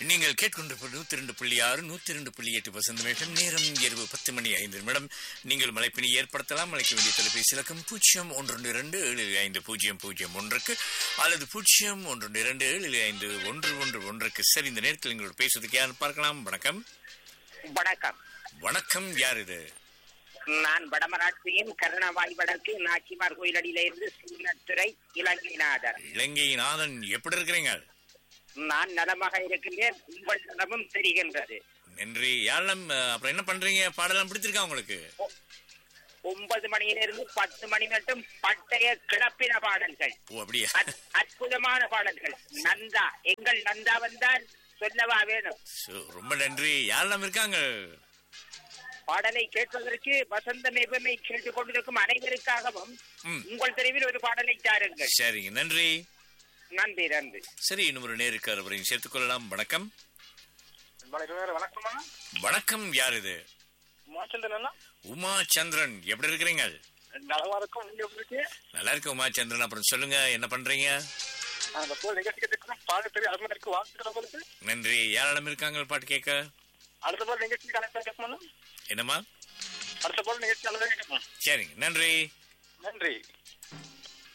நீங்கள் கேட்கின்ற நூத்தி ரெண்டு புள்ளி ஆறு நூத்தி ரெண்டு புள்ளி எட்டு வசந்த மேகம் நேரம் இரவு பத்து மணி ஐந்து நிமிடம் நீங்கள் மலைப்பினை ஏற்படுத்தலாம் அழைக்க வேண்டிய தொலைபேசி இலக்கம் பூஜ்ஜியம் ஒன்று இரண்டு ஏழு ஐந்து பூஜ்ஜியம் பூஜ்ஜியம் ஒன்றுக்கு அல்லது பூஜ்ஜியம் ஒன்று இரண்டு ஏழு ஐந்து ஒன்று ஒன்று ஒன்றுக்கு சரி இந்த நேரத்தில் எங்களோட பேசுவதற்கு யார் பார்க்கலாம் வணக்கம் வணக்கம் வணக்கம் யார் இது நான் வடமராட்சியின் கருணவாய் வடக்கு நாச்சிமார் கோயிலடியில இருந்து சின்னத்துறை இலங்கைநாதர் இலங்கை நாதன் எப்படி இருக்கிறீங்க நான் நலமாக இருக்கின்றேன் உங்கள் நலமும் தெரிகின்றது நன்றி யாரெல்லாம் அஹ், அப்புறம் என்ன பண்றீங்க பாடலாம் பிடிச்சிருக்கா உங்களுக்கு ஒன்பது மணியிலிருந்து பத்து மணி மட்டும் பட்டய கிளப்பின பாடல்கள் ஓ அப்படியா அற்- அற்புதமான பாடல்கள் நந்தா எங்கள் நந்தா வந்தால் சொல்லவா வேணும் சோ, ரொம்ப நன்றி யாரெல்லாம் இருக்காங்க பாடலை கேட்பதற்கு வசந்த மேபமை கேட்டுக் கொண்டிருக்கும் அனைவருக்காகவும் ம். உங்கள் தெருவில் ஒரு பாடலை தாருங்கள் சரிங்க நன்றி நன்றி நன்றி சரி இன்னும் ஒரு நேருக்கு அவரையும் சேர்த்துக் கொள்ளலாம் வணக்கம் வணக்கமா வணக்கம் யார் இது மோசந்தனா உமா சந்திரன் எப்படி இருக்கிறீங்க நலமா இருக்கும் நீங்க எப்படி இருக்கு நல்லா இருக்கு உமா சந்திரன் அப்புறம் சொல்லுங்க என்ன பண்றீங்க அந்த போல் நிகழ்ச்சி கேட்டுக்கிறோம் பாடு தெரியும் அது மாதிரி இருக்கு வாழ்த்துக்கள் உங்களுக்கு நன்றி யாரெல்லாம் இருக்காங்க பாட்டு கேட்க அடுத்த போல் நிகழ்ச்சி கணக்கு கேட்கணும் என்னம்மா அடுத்த போல் நிகழ்ச்சி நல்லதாக கேட்கணும் சரிங்க நன்றி நன்றி